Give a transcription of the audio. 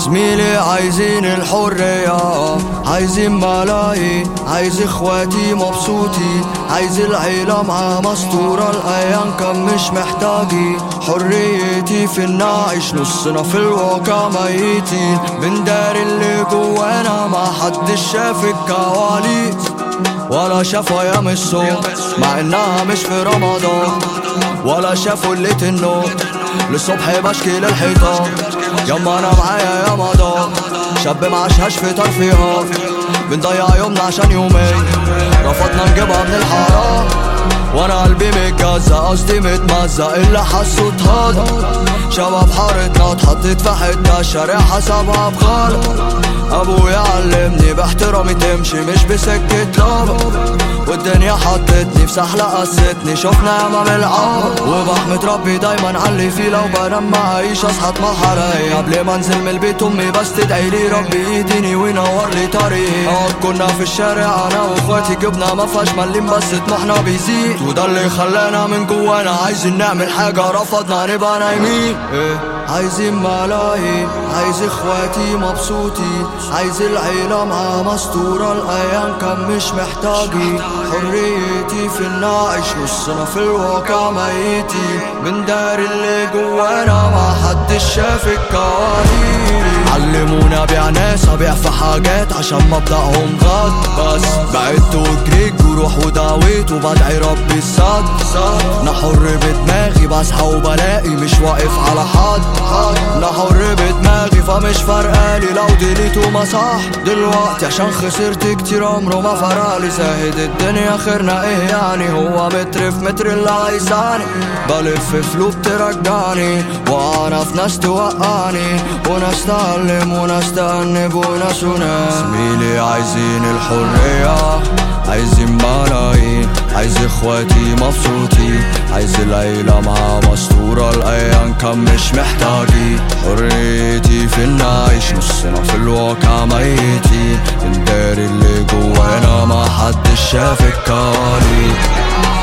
زميلي عايزين الحرية عايزين ملاهي عايز اخواتي مبسوطي عايز العيلة مع مستورة الايام كان مش محتاجي حريتي في النعيش نصنا في الواقع ميتين بندار اللي جوانا ما حدش شاف الكواليس ولا شافوا ايام الصوم مع انها مش في رمضان ولا شافوا قلة النوم للصبح بشكي للحيطان يما انا معايا يا مضى شاب معشهاش في ترفيهات بنضيع يومنا عشان يومين رفضنا نجيبها من الحرام وانا قلبي متجزأ قصدي متمزق اللي حسه اتهضم شباب حارتنا اتحطيت في حتة الشارع حسبها بغلط ابويا علمني باحترامي تمشي مش بسكة لابا والدنيا حطتني في سحلة قستني شفنا ياما من العمر وبحمد ربي دايما علي فيه لو بنام معيش اصحى اطمح عليا قبل ما انزل من البيت امي بس تدعي لي ربي يديني وينور لي طريق اه كنا في الشارع انا واخواتي جبنا ما فيهاش مليم بس طموحنا بيزيد وده اللي خلانا من جوانا عايزين نعمل حاجة رفضنا نبقى نايمين إيه عايزين ملاهي عايز اخواتي مبسوطي عايز العيلة مع مستورة الايام كان مش محتاجي حريتي في النعيش نصنا في الواقع ميتين من دار اللي جوانا ما حدش شاف الكواليس علمونا بيع ناس ابيع في حاجات عشان مبدأهم غلط بس بعدت وجريت وروح وداويت وبدعي ربي الصد انا حر بدماغي بصحى وبلاقي مش واقف على حد انا حر بدماغي فمش فارقالي لو ديليت وما صح دلوقتي عشان خسرت كتير عمره ما فرقلي زاهد الدنيا خيرنا ايه يعني هو متر في متر اللي عايزاني بلف فلوب ترجعني وانا في ناس توقعني وناس تعلم وناس تأنب وناس وناس زميلي عايزين الحرية عايزين ملايين عايز اخواتي مبسوطي عايز العيلة مع مستورة الايام كان مش محتاجي حريتي في النعيش نصنا في الواقع ميتين الدار اللي جوانا ما حدش شاف الكواليس